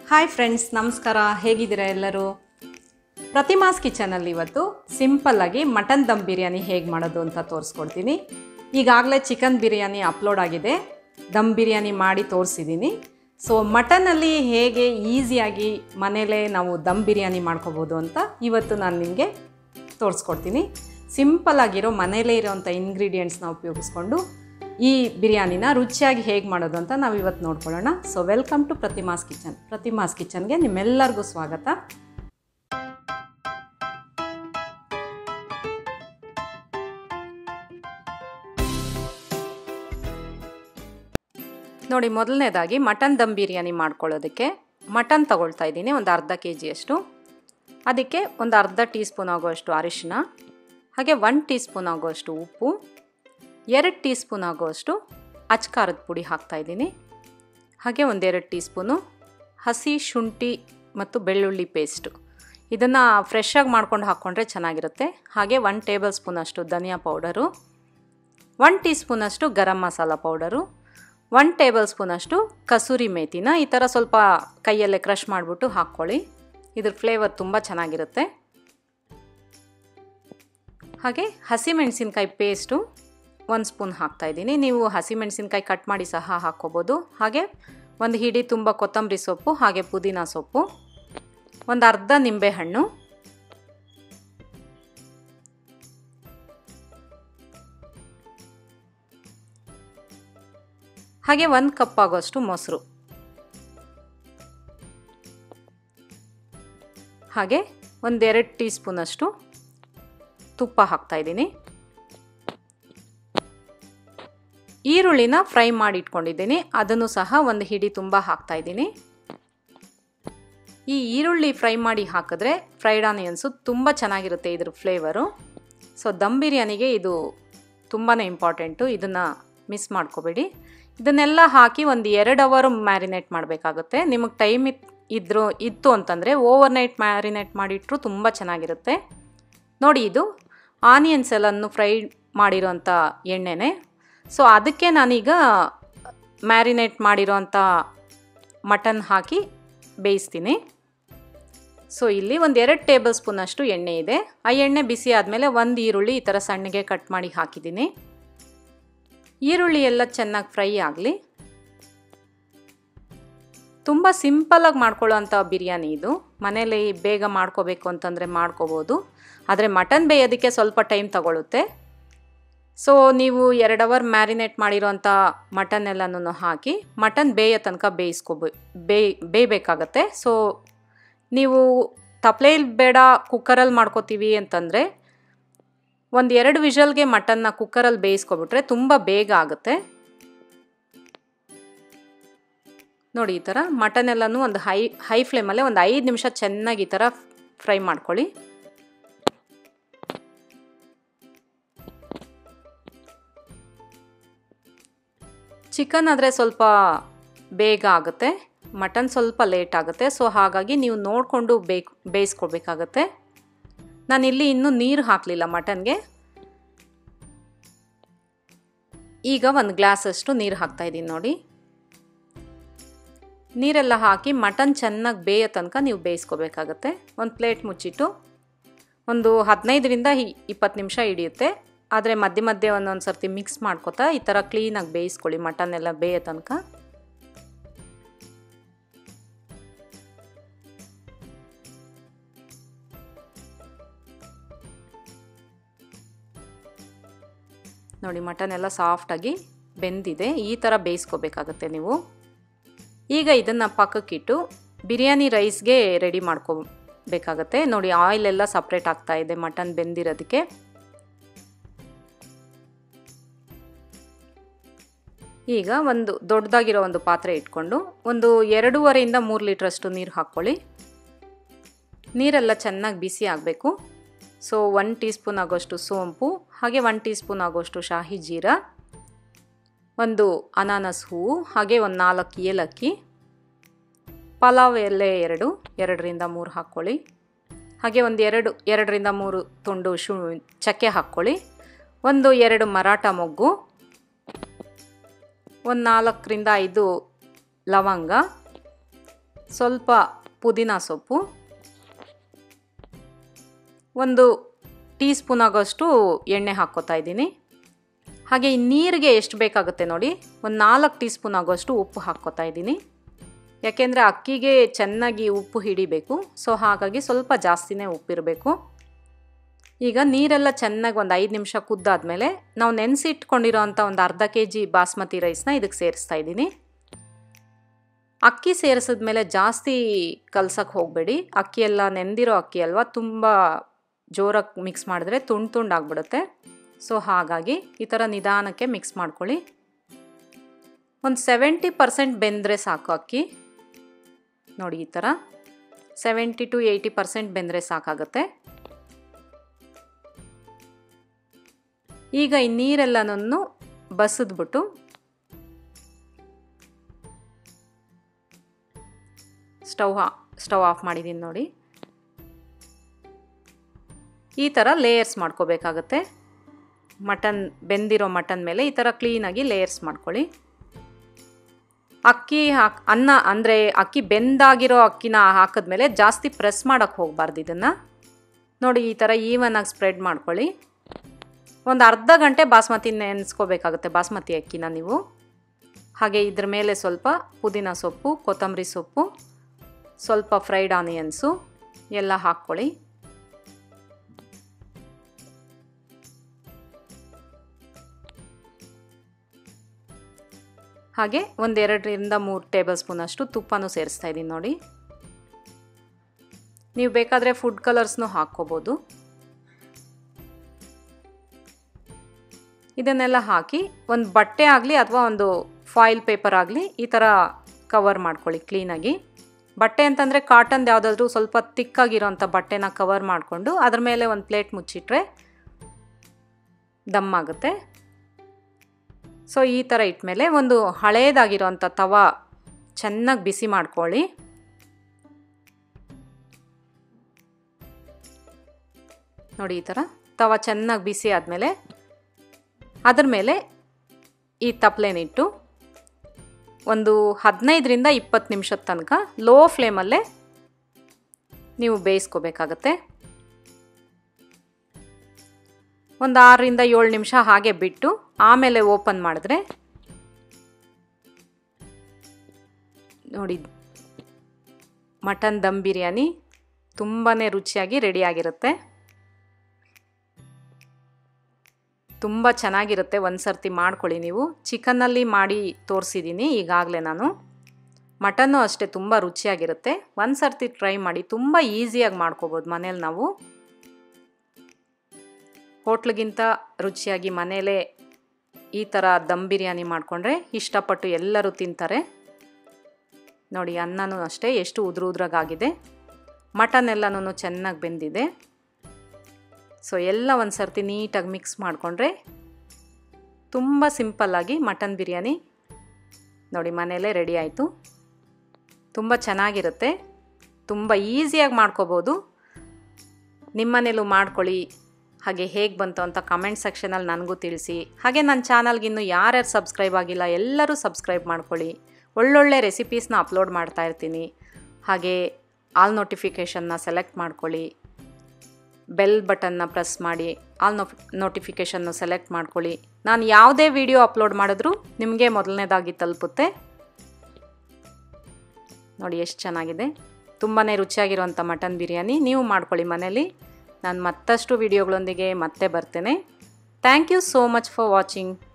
hi friends ನಮಸ್ಕಾರ ಹೇಗಿದ್ದೀರಾ ಎಲ್ಲರೂ ಪ್ರತಿಮಾಸ್ ಕಿಚನಲ್ಲಿ ಇವತ್ತು ಸಿಂಪಲ್ಲಾಗಿ ಮಟನ್ ದಮ್ ಬಿರಿಯಾನಿ ಹೇಗೆ ಮಾಡೋದು ಅಂತ ತೋರಿಸ್ಕೊಡ್ತೀನಿ ಈಗಾಗಲೇ ಚಿಕನ್ ಬಿರಿಯಾನಿ ಅಪ್ಲೋಡ್ ಆಗಿದೆ ದಮ್ ಬಿರಿಯಾನಿ ಮಾಡಿ ತೋರಿಸಿದ್ದೀನಿ ಸೊ ಮಟನಲ್ಲಿ ಹೇಗೆ ಈಸಿಯಾಗಿ ಮನೇಲೇ ನಾವು ದಮ್ ಬಿರಿಯಾನಿ ಮಾಡ್ಕೋಬೋದು ಅಂತ ಇವತ್ತು ನಾನು ನಿಮಗೆ ತೋರಿಸ್ಕೊಡ್ತೀನಿ ಸಿಂಪಲ್ ಆಗಿರೋ ಮನೇಲೇ ಇರೋವಂಥ ಇಂಗ್ರೀಡಿಯೆಂಟ್ಸ್ನ ಉಪಯೋಗಿಸ್ಕೊಂಡು ಈ ಬಿರಿಯಾನಿನ ರುಚಿಯಾಗಿ ಹೇಗೆ ಮಾಡೋದು ಅಂತ ನಾವು ಇವತ್ತು ನೋಡ್ಕೊಳ್ಳೋಣ so welcome to Prathima's kitchen Prathima's ಕಿಚನ್ಗೆ ನಿಮ್ಮೆಲ್ಲರಿಗೂ ಸ್ವಾಗತ ನೋಡಿ ಮೊದಲನೇದಾಗಿ ಮಟನ್ ದಮ್ ಬಿರಿಯಾನಿ ಮಾಡ್ಕೊಳ್ಳೋದಕ್ಕೆ ಮಟನ್ ತಗೊಳ್ತಾ ಇದ್ದೀನಿ ಒಂದು ಅರ್ಧ ಕೆ ಜಿಯಷ್ಟು ಅದಕ್ಕೆ ಒಂದು ಅರ್ಧ ಟೀ ಸ್ಪೂನ್ ಆಗುವಷ್ಟು ಅರಿಶಿನ ಹಾಗೆ ಒನ್ ಟೀ ಸ್ಪೂನ್ ಆಗುವಷ್ಟು ಉಪ್ಪು ಎರಡು ಟೀ ಸ್ಪೂನ್ ಆಗುವಷ್ಟು ಅಚ್ಕಾರದ ಪುಡಿ ಹಾಕ್ತಾಯಿದ್ದೀನಿ ಹಾಗೆ ಒಂದೆರಡು ಟೀ ಸ್ಪೂನು ಹಸಿ ಶುಂಠಿ ಮತ್ತು ಬೆಳ್ಳುಳ್ಳಿ ಪೇಸ್ಟು ಇದನ್ನು ಫ್ರೆಶ್ಶಾಗಿ ಮಾಡ್ಕೊಂಡು ಹಾಕ್ಕೊಂಡ್ರೆ ಚೆನ್ನಾಗಿರುತ್ತೆ ಹಾಗೆ ಒನ್ ಟೇಬಲ್ ಸ್ಪೂನಷ್ಟು ಧನಿಯಾ ಪೌಡರು ಒನ್ ಟೀ ಸ್ಪೂನಷ್ಟು garam masala powder one table ಸ್ಪೂನಷ್ಟು ಕಸೂರಿ ಮೇಥಿನ ಈ ಥರ ಸ್ವಲ್ಪ ಕೈಯಲ್ಲೇ ಕ್ರಷ್ ಮಾಡಿಬಿಟ್ಟು ಹಾಕ್ಕೊಳ್ಳಿ ಇದ್ರ ಫ್ಲೇವರ್ ತುಂಬ ಚೆನ್ನಾಗಿರುತ್ತೆ ಹಾಗೆ ಹಸಿಮೆಣಸಿನ್ಕಾಯಿ ಪೇಸ್ಟು ಒಂದು ಸ್ಪೂನ್ ಹಾಕ್ತಾಯಿದ್ದೀನಿ ನೀವು ಹಸಿಮೆಣಸಿನ್ಕಾಯಿ ಕಟ್ ಮಾಡಿ ಸಹ ಹಾಕ್ಕೋಬೋದು ಹಾಗೆ ಒಂದು ಹಿಡಿ ತುಂಬ ಕೊತ್ತಂಬರಿ ಸೊಪ್ಪು ಹಾಗೆ ಪುದೀನ ಸೊಪ್ಪು ಒಂದು ಅರ್ಧ ನಿಂಬೆಹಣ್ಣು ಹಾಗೆ ಒಂದು ಕಪ್ ಆಗೋಷ್ಟು ಮೊಸರು ಹಾಗೆ ಒಂದೆರಡು ಟೀ ಸ್ಪೂನಷ್ಟು ತುಪ್ಪ ಹಾಕ್ತಾಯಿದ್ದೀನಿ ಈರುಳ್ಳಿನ ಫ್ರೈ ಮಾಡಿ ಇಟ್ಕೊಂಡಿದ್ದೀನಿ ಅದನ್ನು ಸಹ ಒಂದು ಹಿಡಿ ತುಂಬ ಹಾಕ್ತಾಯಿದ್ದೀನಿ ಈ ಈರುಳ್ಳಿ ಫ್ರೈ ಮಾಡಿ ಹಾಕಿದ್ರೆ ಫ್ರೈಡ್ ಆನಿಯನ್ಸು ತುಂಬ ಚೆನ್ನಾಗಿರುತ್ತೆ ಇದ್ರ ಫ್ಲೇವರು ಸೊ ದಮ್ ಬಿರಿಯಾನಿಗೆ ಇದು ತುಂಬಾ ಇಂಪಾರ್ಟೆಂಟು ಇದನ್ನು ಮಿಸ್ ಮಾಡ್ಕೋಬೇಡಿ ಇದನ್ನೆಲ್ಲ ಹಾಕಿ ಒಂದು ಎರಡು ಅವರ್ ಮ್ಯಾರಿನೇಟ್ ಮಾಡಬೇಕಾಗುತ್ತೆ ನಿಮಗೆ ಟೈಮ್ ಇತ್ತು ಇದ್ರು ಇತ್ತು ಅಂತಂದರೆ ಓವರ್ ನೈಟ್ ಮ್ಯಾರಿನೇಟ್ ಮಾಡಿಟ್ರು ತುಂಬ ಚೆನ್ನಾಗಿರುತ್ತೆ ನೋಡಿ ಇದು ಆನಿಯನ್ಸ್ ಎಲ್ಲನ್ನು ಫ್ರೈ ಮಾಡಿರೋಂಥ ಎಣ್ಣೆನೆ ಸೊ ಅದಕ್ಕೆ ನಾನೀಗ ಮ್ಯಾರಿನೇಟ್ ಮಾಡಿರೋಂಥ ಮಟನ್ ಹಾಕಿ ಬೇಯಿಸ್ತೀನಿ ಸೊ ಇಲ್ಲಿ ಒಂದು ಎರಡು ಟೇಬಲ್ ಸ್ಪೂನಷ್ಟು ಎಣ್ಣೆ ಇದೆ ಆ ಎಣ್ಣೆ ಬಿಸಿ ಆದಮೇಲೆ ಒಂದು ಈರುಳ್ಳಿ ಈ ಥರ ಸಣ್ಣಗೆ ಕಟ್ ಮಾಡಿ ಹಾಕಿದ್ದೀನಿ ಈರುಳ್ಳಿ ಎಲ್ಲ ಚೆನ್ನಾಗಿ ಫ್ರೈ ಆಗಲಿ ತುಂಬ ಸಿಂಪಲಾಗಿ ಮಾಡ್ಕೊಳ್ಳೋವಂಥ ಬಿರಿಯಾನಿ ಇದು ಮನೇಲಿ ಬೇಗ ಮಾಡ್ಕೋಬೇಕು ಅಂತಂದರೆ ಮಾಡ್ಕೋಬೋದು ಆದರೆ ಮಟನ್ ಬೇಯೋದಕ್ಕೆ ಸ್ವಲ್ಪ ಟೈಮ್ ತಗೊಳ್ಳುತ್ತೆ ಸೊ ನೀವು ಎರಡು ಅವರ್ ಮ್ಯಾರಿನೇಟ್ ಮಾಡಿರೋಂಥ ಮಟನ್ ಎಲ್ಲನೂ ಹಾಕಿ ಮಟನ್ ಬೇಯೋ ತನಕ ಬೇಯಿಸ್ಕೋಬೇ ಬೇಯ್ ಬೇಯಬೇಕಾಗತ್ತೆ ಸೊ ನೀವು ತಪ್ಲೇಲಿ ಬೇಡ ಕುಕ್ಕರಲ್ಲಿ ಮಾಡ್ಕೋತೀವಿ ಅಂತಂದರೆ ಒಂದು ಎರಡು ವಿಷಲ್ಗೆ ಮಟನ್ನ ಕುಕ್ಕರಲ್ಲಿ ಬೇಯಿಸ್ಕೊಬಿಟ್ರೆ ತುಂಬ ಬೇಗ ಆಗುತ್ತೆ ನೋಡಿ ಈ ಥರ ಮಟನ್ ಎಲ್ಲನೂ ಒಂದು ಹೈ ಹೈ ಫ್ಲೇಮಲ್ಲೇ ಒಂದು ಐದು ನಿಮಿಷ ಚೆನ್ನಾಗಿ ಈ ಥರ ಫ್ರೈ ಮಾಡ್ಕೊಳ್ಳಿ ಚಿಕನ್ ಆದರೆ ಸ್ವಲ್ಪ ಬೇಗ ಆಗುತ್ತೆ ಮಟನ್ ಸ್ವಲ್ಪ ಲೇಟ್ ಆಗುತ್ತೆ ಸೊ ಹಾಗಾಗಿ ನೀವು ನೋಡಿಕೊಂಡು ಬೇಕು ಬೇಯಿಸ್ಕೊಳ್ಬೇಕಾಗತ್ತೆ ನಾನಿಲ್ಲಿ ಇನ್ನೂ ನೀರು ಹಾಕಲಿಲ್ಲ ಮಟನ್ಗೆ ಈಗ ಒಂದು ಗ್ಲಾಸಷ್ಟು ನೀರು ಹಾಕ್ತಾಯಿದ್ದೀನಿ ನೋಡಿ ನೀರೆಲ್ಲ ಹಾಕಿ ಮಟನ್ ಚೆನ್ನಾಗಿ ಬೇಯೋ ತನಕ ನೀವು ಬೇಯಿಸ್ಕೋಬೇಕಾಗತ್ತೆ ಒಂದು ಪ್ಲೇಟ್ ಮುಚ್ಚಿಟ್ಟು ಒಂದು ಹದಿನೈದರಿಂದ ಇಪ್ಪತ್ತು ನಿಮಿಷ ಹಿಡಿಯುತ್ತೆ ಆದರೆ ಮಧ್ಯೆ ಮಧ್ಯೆ ಒಂದೊಂದು ಸರ್ತಿ ಮಿಕ್ಸ್ ಮಾಡ್ಕೊತಾ ಈ ಥರ ಕ್ಲೀನಾಗಿ ಬೇಯಿಸ್ಕೊಳ್ಳಿ ಮಟನ್ ಎಲ್ಲ ಬೇಯೋ ತನಕ ನೋಡಿ ಮಟನ್ ಎಲ್ಲ ಸಾಫ್ಟಾಗಿ ಬೆಂದಿದೆ ಈ ಥರ ಬೇಯಿಸ್ಕೋಬೇಕಾಗತ್ತೆ ನೀವು ಈಗ ಇದನ್ನು ಪಕ್ಕಕ್ಕಿಟ್ಟು ಬಿರಿಯಾನಿ ರೈಸ್ಗೆ ರೆಡಿ ಮಾಡ್ಕೋಬೇಕಾಗತ್ತೆ ನೋಡಿ ಆಯಿಲ್ ಎಲ್ಲ ಸಪ್ರೇಟ್ ಆಗ್ತಾ ಇದೆ ಮಟನ್ ಬೆಂದಿರೋದಕ್ಕೆ ಈಗ ಒಂದು ದೊಡ್ಡದಾಗಿರೋ ಒಂದು ಪಾತ್ರೆ ಇಟ್ಕೊಂಡು ಒಂದು ಎರಡೂವರೆಯಿಂದ ಮೂರು ಲೀಟ್ರಷ್ಟು ನೀರು ಹಾಕ್ಕೊಳ್ಳಿ ನೀರೆಲ್ಲ ಚೆನ್ನಾಗಿ ಬಿಸಿ ಆಗಬೇಕು ಸೊ ಒನ್ ಟೀ ಸ್ಪೂನ್ ಆಗೋಷ್ಟು ಸೋಂಪು ಹಾಗೆ ಒನ್ ಟೀ ಸ್ಪೂನ್ ಆಗೋಷ್ಟು ಶಾಹಿ ಜೀರ ಒಂದು ಅನಾನಸ್ ಹೂವು ಹಾಗೆ ಒಂದು ನಾಲ್ಕು ಏಲಕ್ಕಿ ಪಲಾವ್ ಎಲೆ ಎರಡು ಎರಡರಿಂದ ಮೂರು ಹಾಕ್ಕೊಳ್ಳಿ ಹಾಗೆ ಒಂದು ಎರಡು ಎರಡರಿಂದ ಮೂರು ತುಂಡು ಶು ಚಕ್ಕೆ ಹಾಕ್ಕೊಳ್ಳಿ ಒಂದು ಎರಡು ಮರಾಠ ಮೊಗ್ಗು ಒಂದು ನಾಲ್ಕರಿಂದ ಐದು ಲವಂಗ ಸ್ವಲ್ಪ ಪುದೀನ ಸೊಪ್ಪು ಒಂದು ಟೀ ಸ್ಪೂನ್ ಆಗೋಷ್ಟು ಎಣ್ಣೆ ಹಾಕ್ಕೋತಾ ಇದ್ದೀನಿ ಹಾಗೆ ಈ ನೀರಿಗೆ ಎಷ್ಟು ಬೇಕಾಗುತ್ತೆ ನೋಡಿ ಒಂದು ನಾಲ್ಕು ಟೀ ಸ್ಪೂನ್ ಆಗೋಷ್ಟು ಉಪ್ಪು ಹಾಕ್ಕೋತಾ ಇದ್ದೀನಿ ಯಾಕೆಂದರೆ ಅಕ್ಕಿಗೆ ಚೆನ್ನಾಗಿ ಉಪ್ಪು ಹಿಡಿಬೇಕು ಸೊ ಹಾಗಾಗಿ ಸ್ವಲ್ಪ ಜಾಸ್ತಿನೇ ಉಪ್ಪಿರಬೇಕು ಈಗ ನೀರೆಲ್ಲ ಚೆನ್ನಾಗಿ ಒಂದು ಐದು ನಿಮಿಷ ಕುದ್ದಾದ್ಮೇಲೆ ನಾವು ನೆನೆಸಿಟ್ಕೊಂಡಿರೋ ಅಂಥ ಒಂದು ಅರ್ಧ ಕೆ ಜಿ ಬಾಸ್ಮತಿ ರೈಸ್ನ ಇದಕ್ಕೆ ಸೇರಿಸ್ತಾ ಇದ್ದೀನಿ ಅಕ್ಕಿ ಸೇರಿಸಿದ್ಮೇಲೆ ಜಾಸ್ತಿ ಕಲ್ಸಕ್ಕೆ ಹೋಗಬೇಡಿ ಅಕ್ಕಿ ಎಲ್ಲ ನೆಂದಿರೋ ಅಕ್ಕಿ ಅಲ್ವಾ ತುಂಬ ಜೋರಾಗಿ ಮಿಕ್ಸ್ ಮಾಡಿದ್ರೆ ತುಂಡು ತುಂಡು ಆಗಿಬಿಡುತ್ತೆ ಸೊ ಹಾಗಾಗಿ ಈ ಥರ ನಿಧಾನಕ್ಕೆ ಮಿಕ್ಸ್ ಮಾಡ್ಕೊಳ್ಳಿ ಒಂದು ಸೆವೆಂಟಿ ಪರ್ಸೆಂಟ್ ಬೆಂದರೆ ಸಾಕು ಅಕ್ಕಿ ನೋಡಿ ಈ ಥರ ಸೆವೆಂಟಿ ಟು ಏಯ್ಟಿ ಪರ್ಸೆಂಟ್ ಬೆಂದರೆ ಸಾಕಾಗುತ್ತೆ ಈಗ ಈ ನೀರೆಲ್ಲನೂ ಬಸಿದ್ಬಿಟ್ಟು ಸ್ಟವ್ ಸ್ಟವ್ ಆಫ್ ಮಾಡಿದ್ದೀನಿ ನೋಡಿ ಈ ಥರ ಲೇಯರ್ಸ್ ಮಾಡ್ಕೋಬೇಕಾಗತ್ತೆ ಮಟನ್ ಬೆಂದಿರೋ ಮಟನ್ ಮೇಲೆ ಈ ಥರ ಕ್ಲೀನಾಗಿ ಲೇಯರ್ಸ್ ಮಾಡ್ಕೊಳ್ಳಿ ಅಕ್ಕಿ ಹಾಕಿ ಅನ್ನ ಅಂದರೆ ಅಕ್ಕಿ ಬೆಂದಾಗಿರೋ ಅಕ್ಕಿನ ಹಾಕಿದ್ಮೇಲೆ ಜಾಸ್ತಿ ಪ್ರೆಸ್ ಮಾಡೋಕ್ಕೆ ಹೋಗಬಾರ್ದು ಇದನ್ನು ನೋಡಿ ಈ ಥರ ಈವನಾಗಿ ಸ್ಪ್ರೆಡ್ ಮಾಡ್ಕೊಳ್ಳಿ ಒಂದು ಅರ್ಧ ಗಂಟೆ ಬಾಸ್ಮತಿ ನೆನೆಸ್ಕೋಬೇಕಾಗುತ್ತೆ ಬಾಸ್ಮತಿ ಅಕ್ಕಿನ ನೀವು ಹಾಗೆ ಇದ್ರ ಮೇಲೆ ಸ್ವಲ್ಪ ಪುದೀನ ಸೊಪ್ಪು ಕೊತ್ತಂಬರಿ ಸೊಪ್ಪು ಸ್ವಲ್ಪ ಫ್ರೈಡ್ ಆನಿಯನ್ಸು ಎಲ್ಲ ಹಾಕ್ಕೊಳ್ಳಿ ಹಾಗೆ ಒಂದೆರಡರಿಂದ ಮೂರು ಟೇಬಲ್ ಸ್ಪೂನಷ್ಟು ತುಪ್ಪನೂ ಸೇರಿಸ್ತಾ ಇದ್ದೀನಿ ನೋಡಿ ನೀವು ಬೇಕಾದರೆ ಫುಡ್ ಕಲರ್ಸ್ನೂ ಹಾಕ್ಕೋಬೋದು ಇದನ್ನೆಲ್ಲ ಹಾಕಿ ಒಂದು ಬಟ್ಟೆ ಆಗಲಿ ಅಥವಾ ಒಂದು ಫಾಯಿಲ್ ಪೇಪರ್ ಆಗಲಿ ಈ ಥರ ಕವರ್ ಮಾಡ್ಕೊಳ್ಳಿ ಕ್ಲೀನಾಗಿ ಬಟ್ಟೆ ಅಂತಂದರೆ ಕಾಟನ್ದು ಯಾವುದಾದ್ರೂ ಸ್ವಲ್ಪ ತಿಕ್ಕಾಗಿರೋಂಥ ಬಟ್ಟೆನ ಕವರ್ ಮಾಡಿಕೊಂಡು ಅದ್ರ ಮೇಲೆ ಒಂದು ಪ್ಲೇಟ್ ಮುಚ್ಚಿಟ್ರೆ ದಮ್ ಆಗುತ್ತೆ ಸೊ ಈ ಥರ ಇಟ್ಮೇಲೆ ಒಂದು ಹಳೇದಾಗಿರೋಂಥ ತವ ಚೆನ್ನಾಗಿ ಬಿಸಿ ಮಾಡ್ಕೊಳ್ಳಿ ನೋಡಿ ಈ ಥರ ತವ ಚೆನ್ನಾಗಿ ಬಿಸಿ ಆದಮೇಲೆ ಅದ್ರ ಮೇಲೆ ಈ ತಪ್ಪಲೆನಿಟ್ಟು ಒಂದು ಹದಿನೈದರಿಂದ ಇಪ್ಪತ್ತು ನಿಮಿಷದ ತನಕ ಲೋ ಫ್ಲೇಮಲ್ಲೇ ನೀವು ಬೇಯಿಸ್ಕೋಬೇಕಾಗತ್ತೆ ಒಂದು ಆರರಿಂದ ಏಳು ನಿಮಿಷ ಹಾಗೆ ಬಿಟ್ಟು ಆಮೇಲೆ ಓಪನ್ ಮಾಡಿದ್ರೆ ನೋಡಿ ಮಟನ್ ದಮ್ ಬಿರಿಯಾನಿ ತುಂಬಾ ರುಚಿಯಾಗಿ ರೆಡಿಯಾಗಿರುತ್ತೆ ತುಂಬ ಚೆನ್ನಾಗಿರುತ್ತೆ ಒಂದು ಸರ್ತಿ ಮಾಡ್ಕೊಳ್ಳಿ ನೀವು ಚಿಕನ್ನಲ್ಲಿ ಮಾಡಿ ತೋರಿಸಿದ್ದೀನಿ ಈಗಾಗಲೇ ನಾನು ಮಟನ್ನು ಅಷ್ಟೇ ತುಂಬ ರುಚಿಯಾಗಿರುತ್ತೆ ಒಂದು ಸರ್ತಿ ಟ್ರೈ ಮಾಡಿ ತುಂಬ ಈಸಿಯಾಗಿ ಮಾಡ್ಕೋಬೋದು ಮನೇಲಿ ನಾವು ಹೋಟ್ಲಿಗಿಂತ ರುಚಿಯಾಗಿ ಮನೇಲೇ ಈ ಥರ ದಮ್ ಬಿರಿಯಾನಿ ಮಾಡಿಕೊಂಡ್ರೆ ಇಷ್ಟಪಟ್ಟು ಎಲ್ಲರೂ ತಿಂತಾರೆ ನೋಡಿ ಅನ್ನನೂ ಅಷ್ಟೇ ಎಷ್ಟು ಉದುರು ಉದ್ರಾಗಿದೆ ಮಟನ್ ಎಲ್ಲನೂ ಚೆನ್ನಾಗಿ ಬೆಂದಿದೆ ಸೊ ಎಲ್ಲ ಒಂದು ಸರ್ತಿ ನೀಟಾಗಿ ಮಿಕ್ಸ್ ಮಾಡಿಕೊಂಡ್ರೆ ತುಂಬ ಸಿಂಪಲ್ಲಾಗಿ ಮಟನ್ ಬಿರಿಯಾನಿ ನೋಡಿ ಮನೆಯಲ್ಲೇ ರೆಡಿ ಆಯಿತು ತುಂಬ ಚೆನ್ನಾಗಿರುತ್ತೆ ತುಂಬ ಈಸಿಯಾಗಿ ಮಾಡ್ಕೋಬೋದು ನಿಮ್ಮನೇಲೂ ಮಾಡ್ಕೊಳ್ಳಿ ಹಾಗೆ ಹೇಗೆ ಬಂತು ಅಂತ ಕಮೆಂಟ್ ಸೆಕ್ಷನಲ್ಲಿ ನನಗೂ ತಿಳಿಸಿ ಹಾಗೆ ನನ್ನ ಚಾನಲ್ಗಿನ್ನೂ ಯಾರ್ಯಾರು ಸಬ್ಸ್ಕ್ರೈಬ್ ಆಗಿಲ್ಲ ಎಲ್ಲರೂ ಸಬ್ಸ್ಕ್ರೈಬ್ ಮಾಡ್ಕೊಳ್ಳಿ ಒಳ್ಳೊಳ್ಳೆ ರೆಸಿಪೀಸ್ನ ಅಪ್ಲೋಡ್ ಮಾಡ್ತಾ ಇರ್ತೀನಿ ಹಾಗೆ ಆಲ್ ನೋಟಿಫಿಕೇಷನ್ನ ಸೆಲೆಕ್ಟ್ ಮಾಡ್ಕೊಳ್ಳಿ ಬೆಲ್ ಬಟನ್ನ ಪ್ರೆಸ್ ಮಾಡಿ ಆಲ್ ನೋ ನೋಟಿಫಿಕೇಷನ್ನು ಸೆಲೆಕ್ಟ್ ಮಾಡ್ಕೊಳ್ಳಿ ನಾನು ಯಾವುದೇ ವಿಡಿಯೋ ಅಪ್ಲೋಡ್ ಮಾಡಿದ್ರೂ ನಿಮಗೆ ಮೊದಲನೇದಾಗಿ ತಲುಪುತ್ತೆ ನೋಡಿ ಎಷ್ಟು ಚೆನ್ನಾಗಿದೆ ತುಂಬಾ ರುಚಿಯಾಗಿರುವಂಥ ಮಟನ್ ಬಿರಿಯಾನಿ ನೀವು ಮಾಡ್ಕೊಳ್ಳಿ ಮನೇಲಿ ನಾನು ಮತ್ತಷ್ಟು ವಿಡಿಯೋಗಳೊಂದಿಗೆ ಮತ್ತೆ ಬರ್ತೇನೆ thank you so much for watching